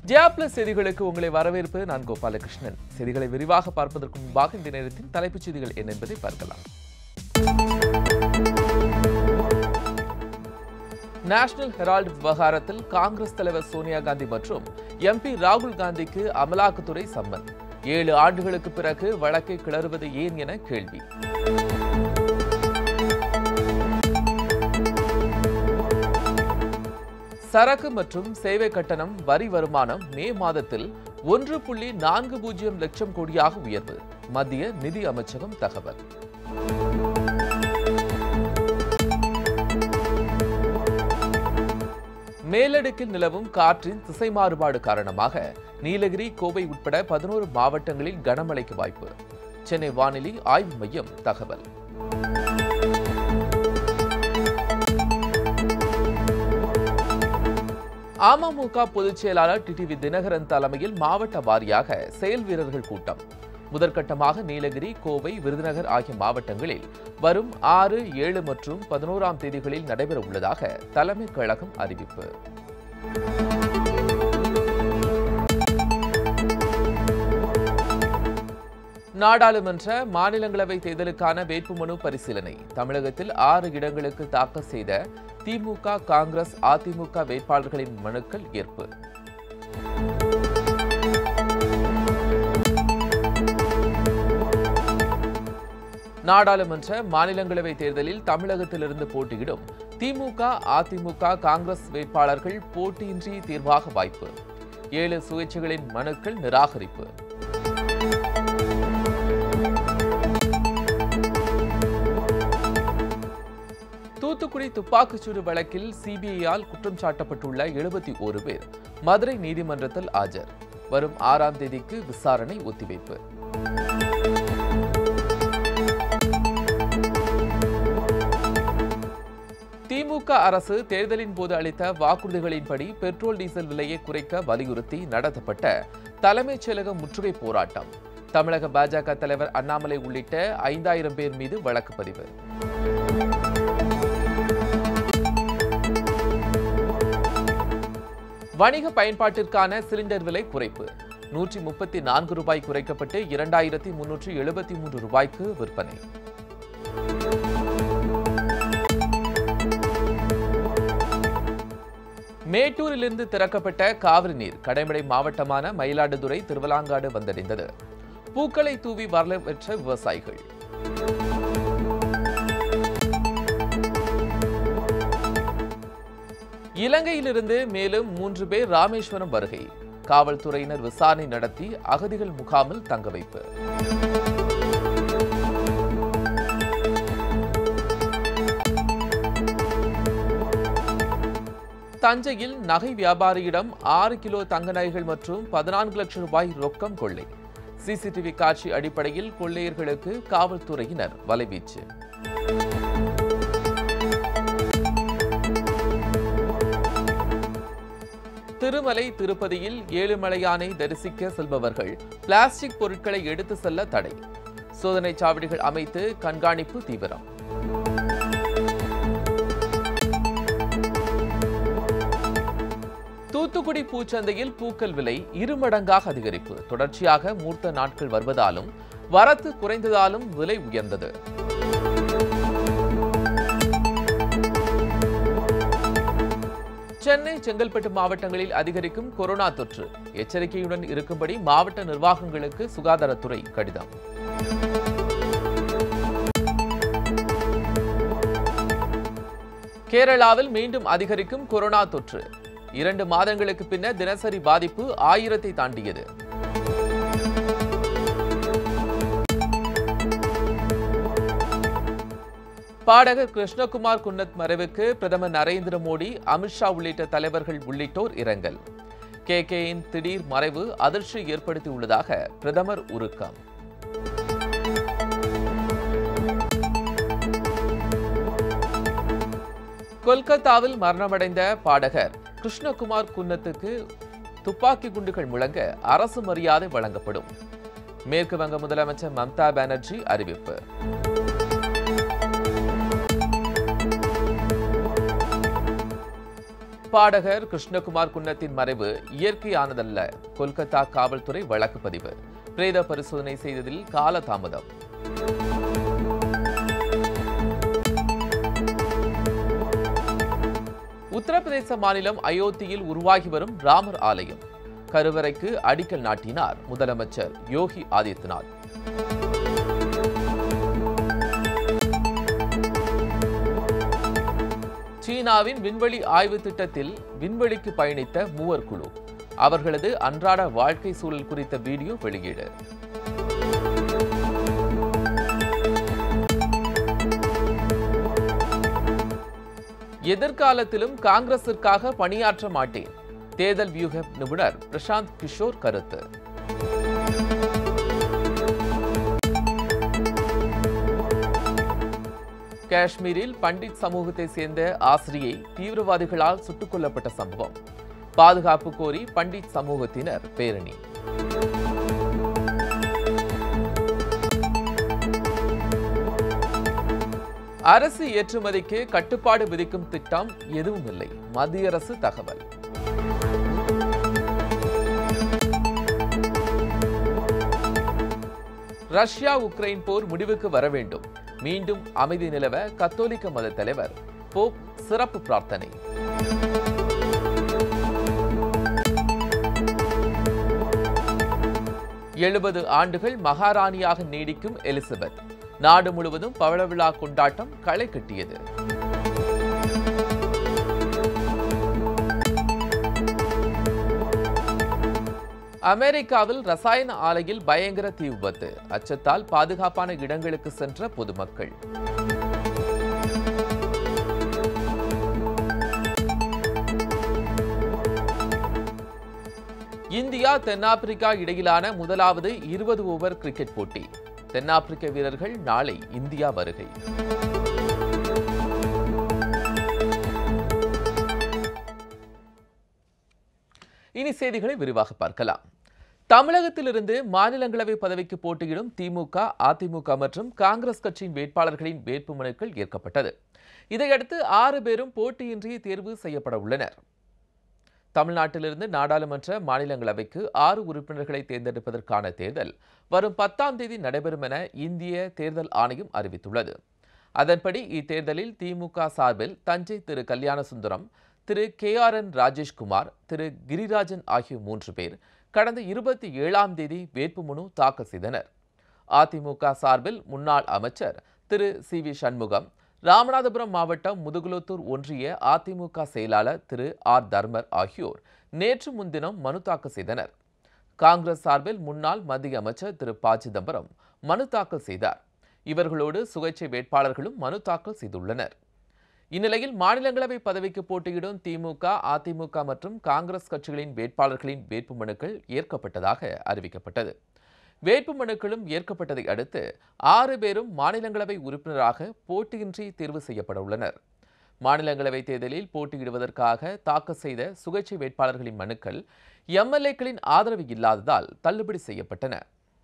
Jaya plus செய்திகளுக்கு உங்களை வரவேற்பது நான் கோபாலகிருஷ்ணன் செய்திகளை விரிவாக பார்ப்பதற்கு முன்பாக இந்த நேரத்தின் தலைப்புச் செய்திகள் என்ன என்பதை பார்க்கலாம் நேஷனல் ஹெரால்டு விவகாரத்தில் காங்கிரஸ் தலைவர் சோனியா காந்தி மற்றும் எம்பி ராகுல் காந்திக்கு அமலாக்கத்துறை சம்மன் ஏழு ஆண்டுகளுக்கு பிறகு வழக்கை கிளறுவது ஏன் என கேள்வி சரக்கு மற்றும் சேவை கட்டணம் வரி வருமானம் மே மாதத்தில் ஒன்று புள்ளி நான்கு பூஜ்ஜியம் லட்சம் கோடியாக உயர்வு மத்திய நிதி அமைச்சகம் தகவல் மேலடுக்கில் நிலவும் காற்றின் திசை மாறுபாடு காரணமாக நீலகிரி கோவை உட்பட பதினோரு மாவட்டங்களில் கனமழைக்கு வாய்ப்பு சென்னை வானிலை ஆய்வு மையம் தகவல் அமமுக பொதுச் செயலாளர் டிடிவி தினகரன் தலைமையில் மாவட்ட வாரியாக செயல் வீரர்கள் கூட்டம் முதற்கட்டமாக நீலகிரி கோவை விருதுநகர் ஆகிய மாவட்டங்களில் வரும் ஆறு ஏழு மற்றும் பதினோராம் தேதிகளில் நடைபெற உள்ளதாக தலைமை கழகம் அறிவிப்பு நாடாளுமன்ற மாநிலங்களவை தேர்தலுக்கான வேட்புமனு பரிசீலனை தமிழகத்தில் ஆறு இடங்களுக்கு தாக்கல் செய்த திமுக காங்கிரஸ் அதிமுக வேட்பாளர்களின் மனுக்கள் ஏற்பு நாடாளுமன்ற மாநிலங்களவை தேர்தலில் தமிழகத்திலிருந்து போட்டியிடும் திமுக அதிமுக காங்கிரஸ் வேட்பாளர்கள் போட்டியின்றி தீர்வாக வாய்ப்பு ஏழு சுயேட்சைகளின் மனுக்கள் நிராகரிப்பு தூத்துக்குடி துப்பாக்கிச்சூடு வழக்கில் சிபிஐயால் குற்றம் சாட்டப்பட்டுள்ள எழுபத்தி ஒரு பேர் மதுரை நீதிமன்றத்தில் ஆஜர் வரும் ஆறாம் தேதிக்கு விசாரணை ஒத்திவைப்பு திமுக அரசு தேர்தலின் போது அளித்த வாக்குறுதிகளின்படி பெட்ரோல் டீசல் விலையை குறைக்க வலியுறுத்தி நடத்தப்பட்ட தலைமைச் செயலக முற்றுகை போராட்டம் தமிழக பாஜக தலைவர் அண்ணாமலை உள்ளிட்ட ஐந்தாயிரம் பேர் மீது வழக்கு பதிவு வணிக பயன்பாட்டிற்கான சிலிண்டர் விலை குறைப்பு நூற்றி முப்பத்தி நான்கு ரூபாய் குறைக்கப்பட்டு இரண்டாயிரத்தி முன்னூற்றி எழுபத்தி மூன்று ரூபாய்க்கு விற்பனை மேட்டூரிலிருந்து திறக்கப்பட்ட காவிரி நீர் கடைமடை மாவட்டமான மயிலாடுதுறை திருவலாங்காடு வந்தடைந்தது பூக்களை தூவி வரவேற்ற விவசாயிகள் இலங்கையிலிருந்து மேலும் மூன்று பேர் ராமேஸ்வரம் வருகை காவல்துறையினர் விசாரணை நடத்தி அகதிகள் முகாமில் தங்க வைப்பு தஞ்சையில் நகை வியாபாரியிடம் ஆறு கிலோ தங்க நகைகள் மற்றும் பதினான்கு லட்சம் ரூபாய் ரொக்கம் கொள்ளை சிசிடிவி காட்சி அடிப்படையில் கொள்ளையர்களுக்கு காவல்துறையினர் வலைவீச்சு திருமலை திருப்பதியில் ஏழுமலையானை தரிசிக்க செல்பவர்கள் பிளாஸ்டிக் பொருட்களை எடுத்து செல்ல தடை சோதனை சாவடிகள் அமைத்து கண்காணிப்பு தீவிரம் தூத்துக்குடி பூச்சந்தையில் பூக்கள் விலை இருமடங்காக அதிகரிப்பு தொடர்ச்சியாக மூர்த்த நாட்கள் வருவதாலும் வரத்து குறைந்ததாலும் விலை உயர்ந்தது சென்னை செங்கல்பட்டு மாவட்டங்களில் அதிகரிக்கும் கொரோனா தொற்று எச்சரிக்கையுடன் இருக்கும்படி மாவட்ட நிர்வாகங்களுக்கு சுகாதாரத்துறை கடிதம் கேரளாவில் மீண்டும் அதிகரிக்கும் கொரோனா தொற்று இரண்டு மாதங்களுக்கு பின்னர் தினசரி பாதிப்பு ஆயிரத்தை தாண்டியது பாடகர் கிருஷ்ணகுமார் குன்னத் மறைவுக்கு பிரதமர் நரேந்திர மோடி அமித்ஷா உள்ளிட்ட தலைவர்கள் உள்ளிட்டோர் இரங்கல் கே கேயின் திடீர் மறைவு அதிர்ச்சி ஏற்படுத்தியுள்ளதாக பிரதமர் உருக்கம் கொல்கத்தாவில் மரணமடைந்த பாடகர் கிருஷ்ணகுமார் குன்னத்துக்கு துப்பாக்கி குண்டுகள் முழங்க அரசு மரியாதை வழங்கப்படும் மேற்கு வங்க முதலமைச்சர் மம்தா பானர்ஜி அறிவிப்பு பாடகர் கிருஷ்ணகுமார் குன்னத்தின் மறைவு இயற்கையானதல்ல கொல்கத்தா காவல்துறை வழக்கு பதிவு பிரேத பரிசோதனை செய்ததில் காலதாமதம் உத்தரப்பிரதேச மாநிலம் அயோத்தியில் உருவாகி வரும் ராமர் ஆலயம் கருவறைக்கு அடிக்கல் நாட்டினார் முதலமைச்சர் யோகி ஆதித்யநாத் சீனாவின் விண்வெளி ஆய்வு திட்டத்தில் விண்வெளிக்கு பயணித்த மூவர் குழு அவர்களது அன்றாட வாழ்க்கை சூழல் குறித்த வீடியோ வெளியீடு எதிர்காலத்திலும் காங்கிரசிற்காக பணியாற்ற மாட்டேன் தேர்தல் வியூக நிபுணர் பிரசாந்த் கிஷோர் கருத்து காஷ்மீரில் பண்டிட் சமூகத்தை சேர்ந்த ஆசிரியை தீவிரவாதிகளால் சுட்டுக் கொல்லப்பட்ட சம்பவம் பாதுகாப்பு கோரி பண்டிட் சமூகத்தினர் பேரணி அரசு ஏற்றுமதிக்கு கட்டுப்பாடு விதிக்கும் திட்டம் எதுவும் இல்லை மத்திய அரசு தகவல் ரஷ்யா உக்ரைன் போர் முடிவுக்கு வர வேண்டும் மீண்டும் அமைதி நிலவ கத்தோலிக்க மத தலைவர் போப் சிறப்பு பிரார்த்தனை எழுபது ஆண்டுகள் மகாராணியாக நீடிக்கும் எலிசபெத் நாடு முழுவதும் பவள விழா கொண்டாட்டம் களை கட்டியது அமெரிக்காவில் ரசாயன ஆலையில் பயங்கர தீ விபத்து அச்சத்தால் பாதுகாப்பான இடங்களுக்கு சென்ற பொதுமக்கள் இந்தியா தென்னாப்பிரிக்கா இடையிலான முதலாவது இருபது ஓவர் கிரிக்கெட் போட்டி தென்னாப்பிரிக்க வீரர்கள் நாளை இந்தியா வருகை இனி செய்திகளை விரிவாக பார்க்கலாம் தமிழகத்திலிருந்து மாநிலங்களவை பதவிக்கு போட்டியிடும் திமுக அதிமுக மற்றும் காங்கிரஸ் கட்சியின் வேட்பாளர்களின் வேட்புமனுக்கள் ஏற்கப்பட்டது இதையடுத்து ஆறு பேரும் போட்டியின்றி தேர்வு செய்யப்பட உள்ளனர் தமிழ்நாட்டிலிருந்து நாடாளுமன்ற மாநிலங்களவைக்கு ஆறு உறுப்பினர்களை தேர்ந்தெடுப்பதற்கான தேர்தல் வரும் பத்தாம் தேதி நடைபெறும் என இந்திய தேர்தல் ஆணையம் அறிவித்துள்ளது அதன்படி இத்தேர்தலில் திமுக சார்பில் Thanjai Thiru Kalyanasundaram Thiru K R N Rajeshkumar Thiru Girirajan ஆகிய மூன்று பேர் கடந்த இருபத்தி ஏழாம் தேதி வேட்புமனு தாக்கல் செய்தனர் அதிமுக சார்பில் முன்னாள் அமைச்சர் திரு சி வி சண்முகம் ராமநாதபுரம் மாவட்டம் முதுகுலத்தூர் ஒன்றிய அதிமுக செயலாளர் திரு ஆர் தர்மர் ஆகியோர் நேற்று முன்தினம் மனு தாக்கல் செய்தனர் காங்கிரஸ் சார்பில் முன்னாள் மத்திய அமைச்சர் திரு ப சிதம்பரம் மனு தாக்கல் செய்தார் இவர்களோடு சுயேட்சை வேட்பாளர்களும் மனு தாக்கல் செய்துள்ளனர் இந்நிலையில் மாநிலங்களவை பதவிக்கு போட்டியிடும் திமுக அதிமுக மற்றும் காங்கிரஸ் கட்சிகளின் வேட்பாளர்களின் வேட்புமனுக்கள் ஏற்கப்பட்டதாக அறிவிக்கப்பட்டது வேட்புமனுக்களும் ஏற்கப்பட்டதை அடுத்து ஆறு பேரும் மாநிலங்களவை உறுப்பினராக போட்டியின்றி தேர்வு செய்யப்பட உள்ளனர் மாநிலங்களவை தேர்தலில் போட்டியிடுவதற்காக தாக்கல் செய்த சுயேட்சை வேட்பாளர்களின் மனுக்கள் எம்எல்ஏக்களின் ஆதரவு இல்லாததால் தள்ளுபடி செய்யப்பட்டன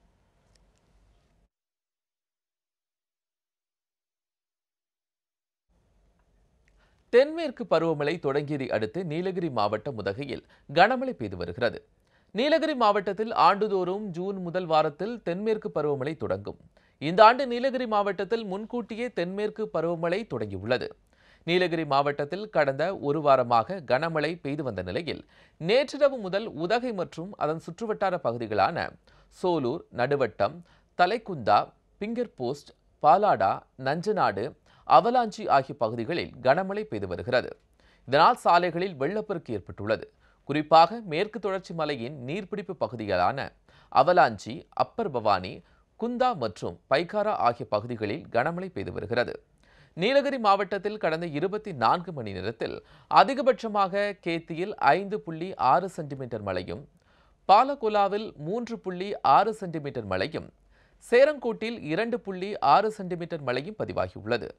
தென்மேற்கு பருவமழை தொடங்கியதை அடுத்து நீலகிரி மாவட்டம் உதகையில் கனமழை பெய்து வருகிறது நீலகிரி மாவட்டத்தில் ஆண்டுதோறும் ஜூன் முதல் வாரத்தில் தென்மேற்கு பருவமழை தொடங்கும் இந்த ஆண்டு நீலகிரி மாவட்டத்தில் முன்கூட்டியே தென்மேற்கு பருவமழை தொடங்கியுள்ளது நீலகிரி மாவட்டத்தில் கடந்த ஒரு வாரமாக கனமழை பெய்து வந்த நிலையில் நேற்றிரவு முதல் உதகை மற்றும் அதன் சுற்றுவட்டார பகுதிகளான Sholur Naduvattam Thalaikundha Finger Post Palada Nanjanad Avalanche ஆகிய பகுதிகளில் கனமழை பெய்து வருகிறது இதனால் சாலைகளில் வெள்ளப்பெருக்கு ஏற்பட்டுள்ளது குறிப்பாக மேற்கு தொடர்ச்சி மலையின் நீர்பிடிப்பு பகுதிகளான அவலாஞ்சி அப்பர் பவானி குந்தா மற்றும் பைகாரா ஆகிய பகுதிகளில் கனமழை பெய்து வருகிறது நீலகிரி மாவட்டத்தில் கடந்த இருபத்தி நான்கு மணி நேரத்தில் அதிகபட்சமாக கேத்தியில் ஐந்து புள்ளி ஆறு சென்டிமீட்டர் மழையும் பாலகோலாவில் மூன்று புள்ளி ஆறு சென்டிமீட்டர் மழையும் சேரங்கோட்டில் இரண்டு புள்ளி ஆறு சென்டிமீட்டர் மழையும் பதிவாகியுள்ளது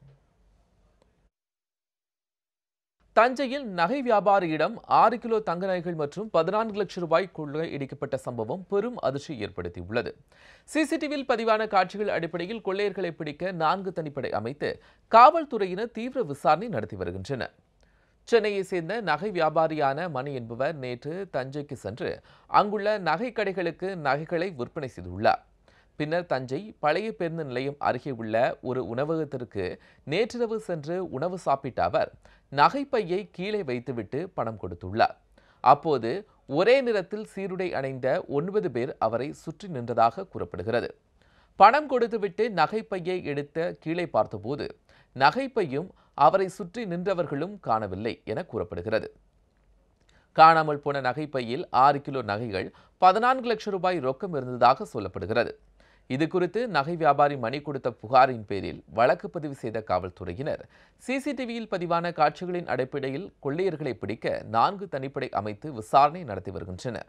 தஞ்சையில் நகை வியாபாரியிடம் ஆறு கிலோ தங்க நகைகள் மற்றும் பதினான்கு லட்சம் ரூபாய் கொள்ளை இடிக்கப்பட்ட சம்பவம் பெரும் அதிர்ச்சி ஏற்படுத்தியுள்ளது சிசிடிவியில் பதிவான காட்சிகள் அடிப்படையில் கொள்ளையர்களை பிடிக்க நான்கு தனிப்படை அமைத்து காவல்துறையினர் தீவிர விசாரணை நடத்தி வருகின்றனர் சென்னையை சேர்ந்த நகை வியாபாரியான மணி என்பவர் நேற்று தஞ்சைக்கு சென்று அங்குள்ள நகை கடைகளுக்கு நகைகளை விற்பனை செய்துள்ளார் பின்னர் தஞ்சை பழைய பேருந்து நிலையம் அருகே உள்ள ஒரு உணவகத்திற்கு நேற்றிரவு சென்று உணவு சாப்பிட்ட அவர் நகைப்பையை கீழே வைத்துவிட்டு பணம் கொடுத்துள்ளார் அப்போது ஒரே நிறத்தில் சீருடை அணிந்த ஒன்பது பேர் அவரை சுற்றி நின்றதாக கூறப்படுகிறது பணம் கொடுத்துவிட்டு நகைப்பையை எடுத்த கீழே பார்த்தபோது நகைப்பையும் அவரை சுற்றி நின்றவர்களும் காணவில்லை என கூறப்படுகிறது காணாமல் போன நகைப்பையில் ஆறு கிலோ நகைகள் பதினான்கு லட்சம் ரூபாய் ரொக்கம் இருந்ததாக சொல்லப்படுகிறது இது குறித்து நகை வியாபாரி மணி கொடுத்த புகாரின் பேரில் வழக்கு பதிவு செய்த காவல்துறையினர் சிசிடிவியில் பதிவான காட்சிகளின் அடிப்படையில் கொள்ளையர்களை பிடிக்க நான்கு தனிப்படை அமைத்து விசாரணை நடத்தி வருகின்றனர்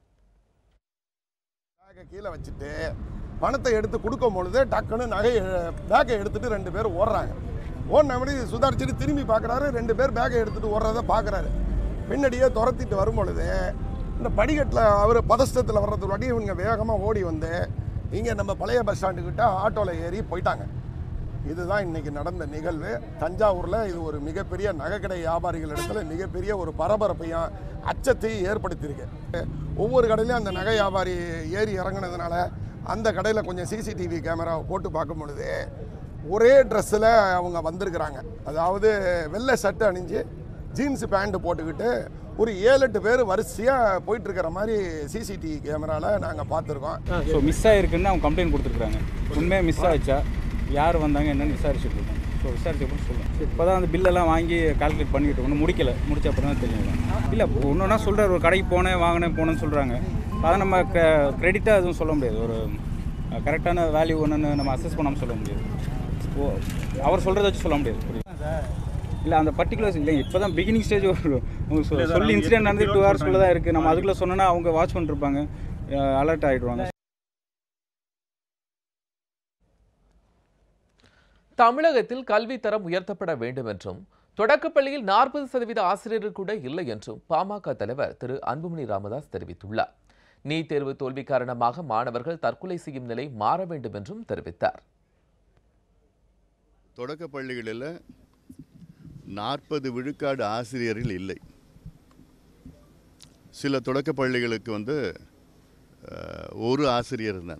பேக்கை கீழே வச்சுட்டு பணத்தை எடுத்து கொடுக்கும் பொழுது டக்குன்னு நகை பேக்கை எடுத்துட்டு ரெண்டு பேர் ஓடுறாங்க ஓடின மாதிரி சுதாரிச்சுட்டு திரும்பி பார்க்குறாரு ரெண்டு பேர் பேக்கை எடுத்துட்டு ஓடுறத பார்க்குறாரு பின்னாடியே துரத்திட்டு வரும் பொழுது இந்த படிக்கட்டில் அவர் பதஷ்டத்தில் வர்றதுக்காட்டி இவங்க வேகமாக ஓடி வந்து இங்கே நம்ம பழைய பஸ் ஸ்டாண்டுக்கிட்ட ஆட்டோவில் ஏறி போயிட்டாங்க இதுதான் இன்னைக்கு நடந்த நிகழ்வு தஞ்சாவூரில் இது ஒரு மிகப்பெரிய நகைக்கடை வியாபாரிகள் இடத்துல மிகப்பெரிய ஒரு பரபரப்பையும் அச்சத்தையும் ஏற்படுத்தியிருக்கு ஒவ்வொரு கடையிலையும் அந்த நகை வியாபாரி ஏறி இறங்குனதுனால அந்த கடையில் கொஞ்சம் சிசிடிவி கேமராவை போட்டு பார்க்கும் பொழுது ஒரே ட்ரெஸ்ஸில் அவங்க வந்திருக்கிறாங்க அதாவது வெள்ளை சட்டை அணிஞ்சு ஜீன்ஸ் பேண்ட் போட்டுக்கிட்டு ஒரு ஏழு எட்டு பேர் வரிசையாக போயிட்டு இருக்கிற மாதிரி சிசிடிவி கேமராவில் நாங்கள் பார்த்துருக்கோம் ஸோ மிஸ் ஆயிருக்குன்னு அவங்க கம்ப்ளைண்ட் கொடுத்துருக்காங்க உண்மையாக மிஸ் ஆயிடுச்சா யார் வந்தாங்க என்னன்னு விசாரிச்சுட்டு இருக்கோம் ஸோ விசாரிச்ச அப்புறம் சொல்லுவோம் இப்போ தான் அந்த பில்லெல்லாம் வாங்கி கால்குலேட் பண்ணிட்டு இருக்கோம் முடிக்கல முடிச்ச அப்புறம் தான் தெரியும் இல்லை ஒன்று ஒன்றா சொல்கிறார் ஒரு கடைக்கு போனேன் வாங்கினேன் போனேன்னு சொல்கிறாங்க அதை நம்ம க கிரெடிட்டாக எதுவும் சொல்ல முடியாது ஒரு கரெக்டான வேல்யூ ஒன்றுன்னு நம்ம அசஸ் பண்ணாமல் சொல்ல முடியாது ஓ அவர் சொல்கிறத வச்சு சொல்ல முடியாது புரியுது இல்லை அந்த பர்டிகுலர்ஸ் இல்லை இப்போ தான் பிகினிங் ஸ்டேஜ் ஒரு உங்களுக்கு சொ- சொல்லி இன்சிடென்ட் நடந்து டூ ஹவர்ஸ்க்குள்ளே தான் இருக்குது நம்ம அதுக்குள்ளே சொன்னோன்னா அவங்க வாட்ச் பண்ணிருப்பாங்க அலர்ட் ஆகிடுவாங்க தமிழகத்தில் கல்வி தரம் உயர்த்தப்பட வேண்டும் என்றும் தொடக்கப்பள்ளியில் நாற்பது சதவீத ஆசிரியர்கள் கூட இல்லை என்றும் பாமக தலைவர் திரு அன்புமணி ராமதாஸ் தெரிவித்துள்ளார் நீட் தேர்வு தோல்வி காரணமாக மாணவர்கள் தற்கொலை செய்யும் நிலை மாற வேண்டும் என்றும் தெரிவித்தார் தொடக்க பள்ளிகளில் நாற்பது விழுக்காடு ஆசிரியர்கள் இல்லை சில தொடக்க பள்ளிகளுக்கு வந்து அஹ், ஒரு ஆசிரியர் தான்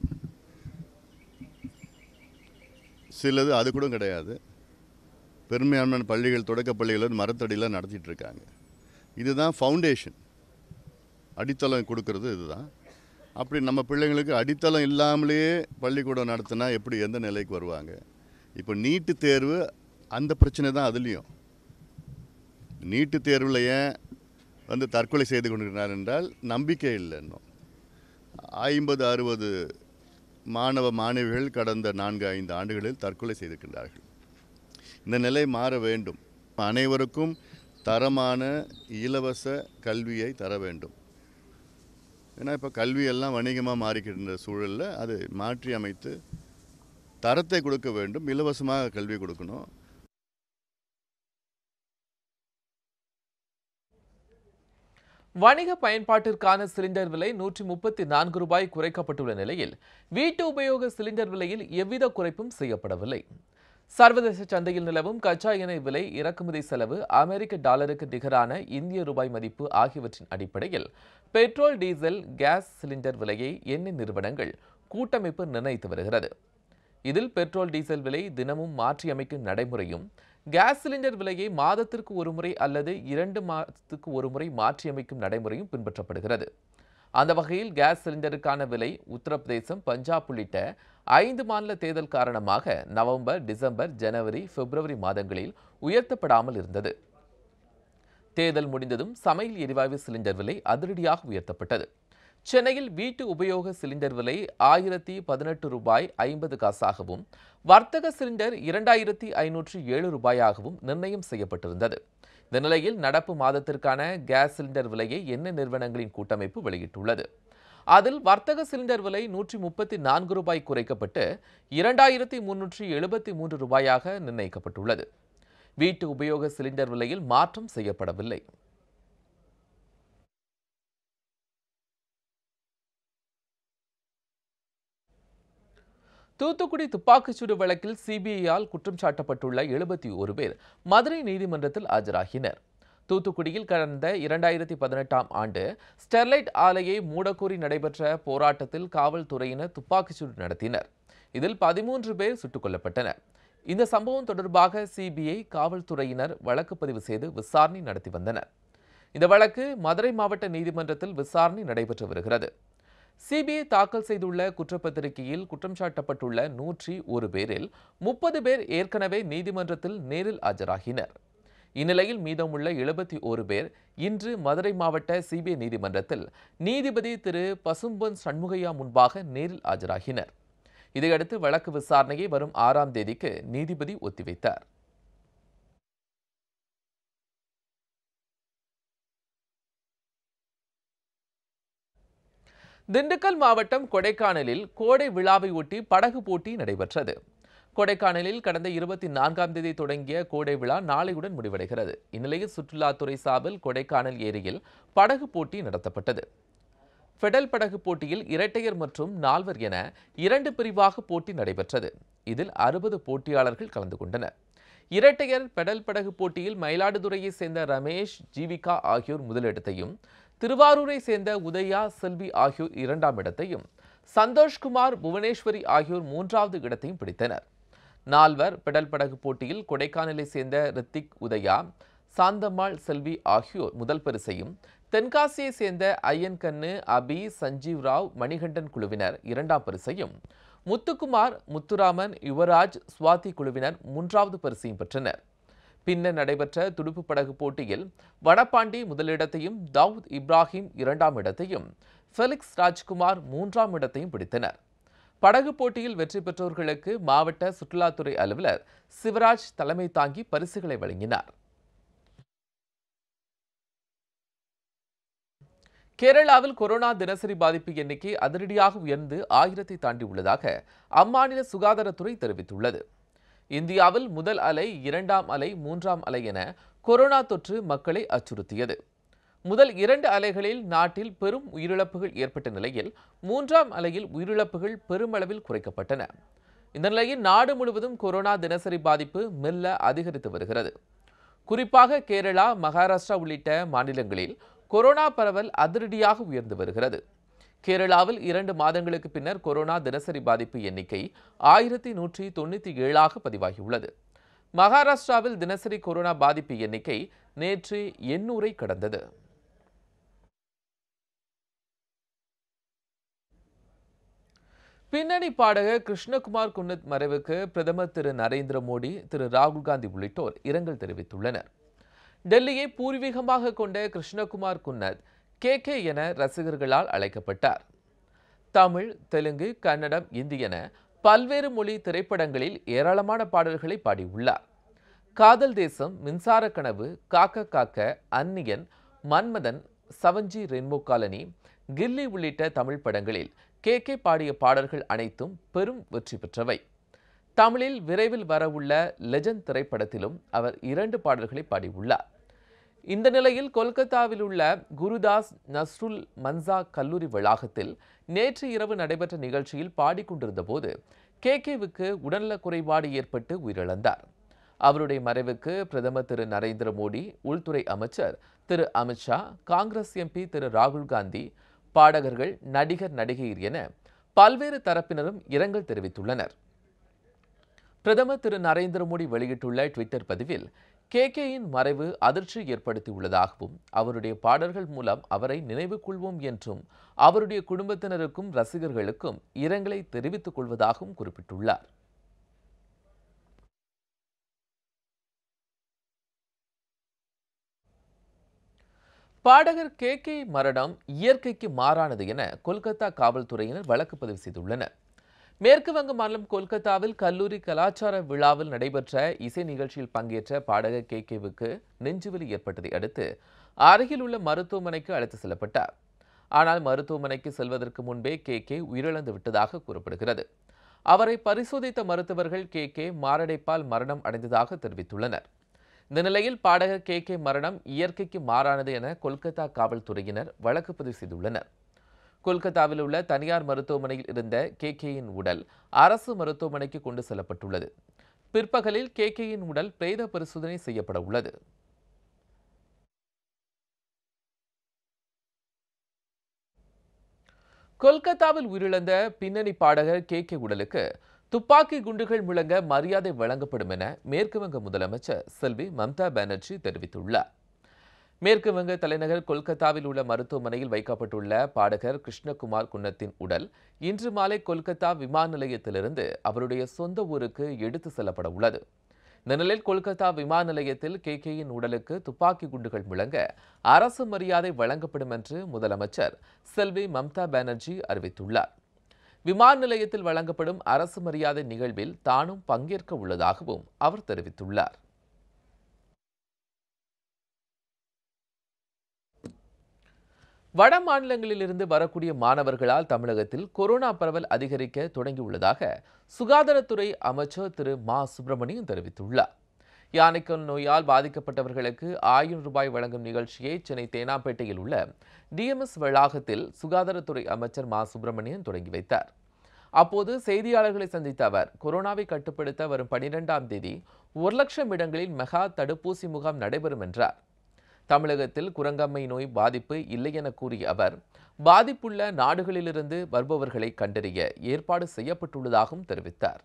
சிலது அது கூட கிடையாது பெருமையான பள்ளிகள் தொடக்க பள்ளிகள் வந்து மரத்தடியில் நடத்திட்டு இருக்காங்க இதுதான் ஃபவுண்டேஷன் அடித்தளம் கொடுக்கறது இதுதான் அப்படி நம்ம பிள்ளைங்களுக்கு அடித்தளம் இல்லாமலேயே பள்ளிக்கூடம் நடத்தினா எப்படி எந்த நிலைக்கு வருவாங்க இப்போ நீட்டு தேர்வு அந்த பிரச்சனை தான் அதுலேயும் நீட்டு தேர்வில் ஏன் வந்து தற்கொலை செய்து கொண்டிருக்கிறார் என்றால் நம்பிக்கை இல்லை இன்னும் ஐம்பது அறுபது மாணவ மாணவிகள் கடந்த நான்கு ஐந்து ஆண்டுகளில் தற்கொலை செய்திருக்கின்றார்கள் இந்த நிலை மாற வேண்டும் அனைவருக்கும் தரமான இலவச கல்வியை தர வேண்டும் ஏன்னா இப்போ கல்வியெல்லாம் வணிகமாக மாறிக்கின்ற சூழலில் அது மாற்றி அமைத்து தரத்தை கொடுக்க வேண்டும் இலவசமாக கல்வி கொடுக்கணும் வணிக பயன்பாட்டிற்கான சிலிண்டர் விலை நூற்றி முப்பத்தி நான்கு ரூபாய் குறைக்கப்பட்டுள்ள நிலையில் வீட்டு உபயோக சிலிண்டர் விலையில் எவ்வித குறைப்பும் செய்யப்படவில்லை சர்வதேச சந்தையில் நிலவும் கச்சா எண்ணெய் விலை இறக்குமதி செலவு அமெரிக்க டாலருக்கு நிகரான இந்திய ரூபாய் மதிப்பு ஆகியவற்றின் அடிப்படையில் பெட்ரோல் டீசல் கேஸ் சிலிண்டர் விலையை எண்ணெய் நிறுவனங்கள் கூட்டமைப்பு நிர்ணயித்து வருகிறது இதில் பெட்ரோல் டீசல் விலை தினமும் மாற்றியமைக்கும் நடைமுறையும் கேஸ் சிலிண்டர் விலையை மாதத்திற்கு ஒரு முறை அல்லது இரண்டு மாதத்துக்கு ஒரு முறை மாற்றியமைக்கும் நடைமுறையும் பின்பற்றப்படுகிறது அந்த வகையில் கேஸ் சிலிண்டருக்கான விலை உத்தரப்பிரதேசம் பஞ்சாப் உள்ளிட்ட ஐந்து மாநில தேர்தல் காரணமாக நவம்பர் டிசம்பர் ஜனவரி பிப்ரவரி மாதங்களில் உயர்த்தப்படாமல் இருந்தது தேர்தல் முடிந்ததும் சமையல் எரிவாயு சிலிண்டர் விலை அதிரடியாக உயர்த்தப்பட்டது சென்னையில் வீட்டு உபயோக சிலிண்டர் விலை ஆயிரத்தி பதினெட்டு ரூபாய் ஐம்பது காசாகவும் வர்த்தக சிலிண்டர் இரண்டாயிரத்தி ஐநூற்றி ஏழு ரூபாயாகவும் நிர்ணயம் செய்யப்பட்டிருந்தது இந்த நிலையில் நடப்பு மாதத்திற்கான கேஸ் சிலிண்டர் விலையை எண்ணெய் நிறுவனங்களின் கூட்டமைப்பு வெளியிட்டுள்ளது அதில் வர்த்தக சிலிண்டர் விலை நூற்றி முப்பத்தி நான்கு ரூபாய் குறைக்கப்பட்டு இரண்டாயிரத்தி முன்னூற்றி எழுபத்தி மூன்று ரூபாயாக நிர்ணயிக்கப்பட்டுள்ளது வீட்டு உபயோக சிலிண்டர் விலையில் மாற்றம் செய்யப்படவில்லை தூத்துக்குடி துப்பாக்கிச்சூடு வழக்கில் சிபிஐயால் குற்றம் சாட்டப்பட்டுள்ள எழுபத்தி ஒரு பேர் மதுரை நீதிமன்றத்தில் ஆஜராகினர் தூத்துக்குடியில் கடந்த இரண்டாயிரத்தி பதினெட்டாம் ஆண்டு ஸ்டெர்லைட் ஆலையை மூடக்கோரி நடைபெற்ற போராட்டத்தில் காவல்துறையினர் துப்பாக்கிச்சூடு நடத்தினர் இதில் பதிமூன்று பேர் சுட்டுக் கொல்லப்பட்டனர் இந்த சம்பவம் தொடர்பாக சிபிஐ காவல்துறையினர் வழக்கு பதிவு செய்து விசாரணை நடத்தி வந்தனர் இந்த வழக்கு மதுரை மாவட்ட நீதிமன்றத்தில் விசாரணை நடைபெற்று வருகிறது சிபிஐ தாக்கல் செய்துள்ள குற்றப்பத்திரிகையில் குற்றம் சாட்டப்பட்டுள்ள நூற்றி ஒரு பேரில் முப்பது பேர் ஏற்கனவே நீதிமன்றத்தில் நேரில் ஆஜராகினர் இந்நிலையில் மீதமுள்ள எழுபத்தி ஓரு பேர் இன்று மதுரை மாவட்ட சிபிஐ நீதிமன்றத்தில் நீதிபதி திரு பசும்பொன் சண்முகையா முன்பாக நேரில் ஆஜராகினர் இதையடுத்து வழக்கு விசாரணையை வரும் ஆறாம் தேதிக்கு நீதிபதி ஒத்திவைத்தார் திண்டுக்கல் மாவட்டம் கொடைக்கானலில் கோடை விழாவை ஒட்டி படகு போட்டி நடைபெற்றது கொடைக்கானலில் கடந்த இருபத்தி நான்காம் தேதி தொடங்கிய கோடை விழா நாளையுடன் முடிவடைகிறது இந்நிலையில் சுற்றுலாத்துறை சார்பில் கொடைக்கானல் ஏரியில் படகு போட்டி நடத்தப்பட்டது ஃபெடல் படகு போட்டியில் இரட்டையர் மற்றும் நால்வர் என இரண்டு பிரிவாக போட்டி நடைபெற்றது இதில் அறுபது போட்டியாளர்கள் கலந்து கொண்டனர் இரட்டையர் பெடல் படகு போட்டியில் மயிலாடுதுறையை சேர்ந்த ரமேஷ் ஜீவிகா ஆகியோர் முதலிடத்தையும் திருவாரூரை சேர்ந்த உதயா செல்வி ஆகியோர் இரண்டாம் இடத்தையும் சந்தோஷ்குமார் புவனேஸ்வரி ஆகியோர் மூன்றாவது இடத்தையும் பிடித்தனர் நால்வர் பெடல் படகு போட்டியில் கொடைக்கானலை சேர்ந்த ரித்திக் உதயா சாந்தம்மாள் செல்வி ஆகியோர் முதல் பரிசையும் தென்காசியை சேர்ந்த ஐயன் கண்ணு அபி சஞ்சீவ் ராவ் மணிகண்டன் குழுவினர் இரண்டாம் பரிசையும் முத்துக்குமார் முத்துராமன் யுவராஜ் சுவாதி குழுவினர் மூன்றாவது பரிசையும் பெற்றனர் பின்னர் நடைபெற்ற துடுப்பு படகு போட்டியில் வடபாண்டி முதலிடத்தையும் தாவூத் இப்ராஹிம் இரண்டாம் இடத்தையும் ஃபெலிக்ஸ் ராஜ்குமார் மூன்றாம் இடத்தையும் பிடித்தனர் படகு போட்டியில் வெற்றி பெற்றோர்களுக்கு மாவட்ட சுற்றுலாத்துறை அலுவலர் சிவராஜ் தலைமை தாங்கி பரிசுகளை வழங்கினார் கேரளாவில் கொரோனா தினசரி பாதிப்பு எண்ணிக்கை அதிரடியாக உயர்ந்து ஆயிரத்தை தாண்டி உள்ளதாக அம்மாநில சுகாதாரத்துறை தெரிவித்துள்ளது இந்தியாவில் முதல் அலை இரண்டாம் அலை மூன்றாம் அலை என கொரோனா தொற்று மக்களை அச்சுறுத்தியது முதல் இரண்டு அலைகளில் நாட்டில் பெரும் உயிரிழப்புகள் ஏற்பட்ட நிலையில் மூன்றாம் அலையில் உயிரிழப்புகள் பெருமளவில் குறைக்கப்பட்டன இந்த நிலையில் நாடு முழுவதும் கொரோனா தினசரி பாதிப்பு மெல்ல அதிகரித்து வருகிறது குறிப்பாக கேரளா மகாராஷ்டிரா உள்ளிட்ட மாநிலங்களில் கொரோனா பரவல் அதிரடியாக உயர்ந்து வருகிறது கேரளாவில் இரண்டு மாதங்களுக்கு பின்னர் கொரோனா தினசரி பாதிப்பு எண்ணிக்கை ஆயிரத்தி நூற்றி தொண்ணூற்றி ஏழாக பதிவாகியுள்ளது மகாராஷ்டிராவில் தினசரி கொரோனா பாதிப்பு எண்ணிக்கை நேற்று எண்ணூரை கடந்தது பின்னணி பாடகர் கிருஷ்ணகுமார் குன்னத் மறைவுக்கு பிரதமர் திரு நரேந்திர மோடி திரு ராகுல் காந்தி உள்ளிட்டோர் இரங்கல் தெரிவித்துள்ளனர் டெல்லியை பூர்வீகமாக கொண்ட கிருஷ்ணகுமார் குன்னத் கே கே என ரசிகர்களால் அழைக்கப்பட்டார் தமிழ் தெலுங்கு கன்னடம் இந்தி என பல்வேறு மொழி திரைப்படங்களில் ஏராளமான பாடல்களை பாடியுள்ளார் காதல் தேசம் மின்சார கனவு காக்க காக்க அந்நியன் மன்மதன் சவஞ்சி ரென்மோ காலனி கில்லி உள்ளிட்ட தமிழ் படங்களில் கே கே பாடிய பாடல்கள் அனைத்தும் பெரும் வெற்றி பெற்றவை தமிழில் விரைவில் வரவுள்ள லெஜண்ட் திரைப்படத்திலும் அவர் இரண்டு பாடல்களை பாடியுள்ளார் இந்த நிலையில் கொல்கத்தாவில் உள்ள குருதாஸ் நஸ்ருல் மன்சா கல்லூரி வளாகத்தில் நேற்று இரவு நடைபெற்ற நிகழ்ச்சியில் பாடிக்கொண்டிருந்த போது கே கேவுக்கு உடல்நலக் குறைபாடு ஏற்பட்டு உயிரிழந்தார் அவருடைய மறைவுக்கு பிரதமர் திரு நரேந்திர மோடி உள்துறை அமைச்சர் திரு அமித்ஷா காங்கிரஸ் எம்பி திரு ராகுல் காந்தி பாடகர்கள் நடிகர் நடிகையர் என பல்வேறு தரப்பினரும் இரங்கல் தெரிவித்துள்ளனர் பிரதமர் திரு நரேந்திர மோடி வெளியிட்டுள்ள ட்விட்டர் பதிவில் கே கேயின் மறைவு அதிர்ச்சி ஏற்படுத்தியுள்ளதாகவும் அவருடைய பாடல்கள் மூலம் அவரை நினைவு கொள்வோம் என்றும் அவருடைய குடும்பத்தினருக்கும் ரசிகர்களுக்கும் இரங்கலை தெரிவித்துக் கொள்வதாகவும் குறிப்பிட்டுள்ளார் பாடகர் கே கே மரணம் இயற்கைக்கு மாறானது என கொல்கத்தா காவல்துறையினர் வழக்கு பதிவு செய்துள்ளனர் மேற்கு வங்க மாநிலம் கொல்கத்தாவில் கல்லூரி கலாச்சார விழாவில் நடைபெற்ற இசை நிகழ்ச்சியில் பங்கேற்ற பாடகர் கே கேவுக்கு நெஞ்சுவலி ஏற்பட்டதை அடுத்து அருகில் உள்ள மருத்துவமனைக்கு அழைத்து செல்லப்பட்டார் ஆனால் மருத்துவமனைக்கு செல்வதற்கு முன்பே கே கே உயிரிழந்து விட்டதாக கூறப்படுகிறது அவரை பரிசோதித்த மருத்துவர்கள் கே கே மாரடைப்பால் மரணம் அடைந்ததாக தெரிவித்துள்ளனர் இந்த நிலையில் பாடகர் கே கே மரணம் இயற்கைக்கு மாறானது என கொல்கத்தா காவல்துறையினர் வழக்கு பதிவு செய்துள்ளனர் கொல்கத்தாவில் உள்ள தனியார் மருத்துவமனையில் இருந்த கே கேயின் உடல் அரசு மருத்துவமனைக்கு கொண்டு செல்லப்பட்டுள்ளது பிற்பகலில் கே கேயின் உடல் பிரேத பரிசோதனை செய்யப்பட உள்ளது கொல்கத்தாவில் உயிரிழந்த பின்னணி பாடகர் கே கே உடலுக்கு துப்பாக்கி குண்டுகள் முழங்க மரியாதை வழங்கப்படும் என மேற்கு வங்க முதலமைச்சர் செல்வி மம்தா பானர்ஜி தெரிவித்துள்ளார் மேற்கு வங்க தலைநகர் கொல்கத்தாவில் உள்ள மருத்துவமனையில் வைக்கப்பட்டுள்ள பாடகர் கிருஷ்ணகுமார் குன்னத்தின் உடல் இன்று மாலை கொல்கத்தா விமான நிலையத்திலிருந்து அவருடைய சொந்த ஊருக்கு எடுத்து செல்லப்பட உள்ளது இந்த நிலையில் கொல்கத்தா விமான நிலையத்தில் கே கேயின் உடலுக்கு துப்பாக்கி குண்டுகள் முழங்க அரசு மரியாதை வழங்கப்படும் என்று முதலமைச்சர் செல்வி மம்தா பானர்ஜி அறிவித்துள்ளார் விமான நிலையத்தில் வழங்கப்படும் அரசு மரியாதை நிகழ்வில் தானும் பங்கேற்க உள்ளதாகவும் அவர் தெரிவித்துள்ளார் வட மாநிலங்களிலிருந்து வரக்கூடிய மாணவர்களால் தமிழகத்தில் கொரோனா பரவல் அதிகரிக்க தொடங்கியுள்ளதாக சுகாதாரத்துறை அமைச்சர் திரு மா சுப்பிரமணியன் தெரிவித்துள்ளார் யானைக்கல் நோயால் பாதிக்கப்பட்டவர்களுக்கு ஆயிரம் ரூபாய் வழங்கும் நிகழ்ச்சியை சென்னை தேனாம்பேட்டையில் உள்ள டிஎம்எஸ் வளாகத்தில் சுகாதாரத்துறை அமைச்சர் மா சுப்பிரமணியன் தொடங்கி வைத்தார் அப்போது செய்தியாளர்களை சந்தித்த அவர் கொரோனாவை கட்டுப்படுத்த வரும் பனிரெண்டாம் தேதி ஒரு லட்சம் இடங்களில் மெகா தடுப்பூசி முகாம் நடைபெறும் என்றார் தமிழகத்தில் குரங்கம்மை நோய் பாதிப்பு இல்லை என கூறிய அவர் பாதிப்புள்ள நாடுகளிலிருந்து வருபவர்களை கண்டறிய ஏற்பாடு செய்யப்பட்டுள்ளதாகவும் தெரிவித்தார்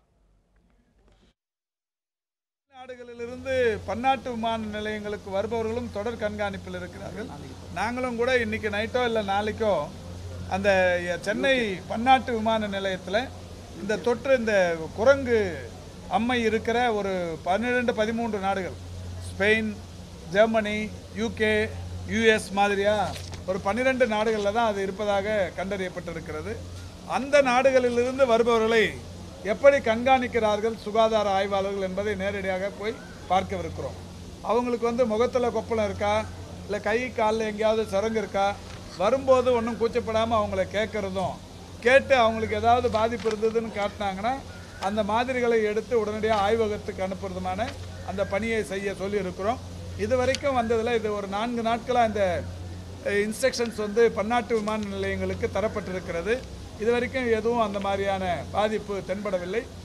நாடுகளிலிருந்து பன்னாட்டு விமான நிலையங்களுக்கு வருபவர்களும் தொடர் கண்காணிப்பில் இருக்கிறார்கள் நாங்களும் கூட இன்னைக்கு நைட்டோ இல்லை நாளைக்கோ அந்த சென்னை பன்னாட்டு விமான நிலையத்தில் இந்த தொற்று இந்த குரங்கு அம்மை இருக்கிற ஒரு பன்னிரெண்டு பதிமூன்று நாடுகள் ஸ்பெயின் ஜெர்மனி யூகே யூஎஸ் மாதிரியா ஒரு பன்னிரெண்டு நாடுகளில் தான் அது இருப்பதாக கண்டறியப்பட்டிருக்கிறது அந்த நாடுகளிலிருந்து வருபவர்களை எப்படி கண்காணிக்கிறார்கள் சுகாதார ஆய்வாளர்கள் என்பதை நேரடியாக போய் பார்க்கவிருக்கிறோம் அவங்களுக்கு வந்து முகத்தில் கொப்பளம் இருக்கா இல்லை கை காலில் எங்கேயாவது சரங்கு இருக்கா வரும்போது ஒன்றும் கூச்சப்படாமல் அவங்கள கேட்குறதும் கேட்டு அவங்களுக்கு ஏதாவது பாதிப்பு இருந்ததுன்னு காட்டினாங்கன்னா அந்த மாதிரிகளை எடுத்து உடனடியாக ஆய்வகத்துக்கு அனுப்புறதுமான அந்த பணியை செய்ய சொல்லியிருக்கிறோம் இது வரைக்கும் வந்ததில் இது ஒரு நான்கு நாட்களாக இந்த இன்ஸ்ட்ரக்ஷன்ஸ் வந்து பன்னாட்டு விமான நிலையங்களுக்கு தரப்பட்டிருக்கிறது இது வரைக்கும் எதுவும் அந்த மாதிரியான பாதிப்பு தென்படவில்லை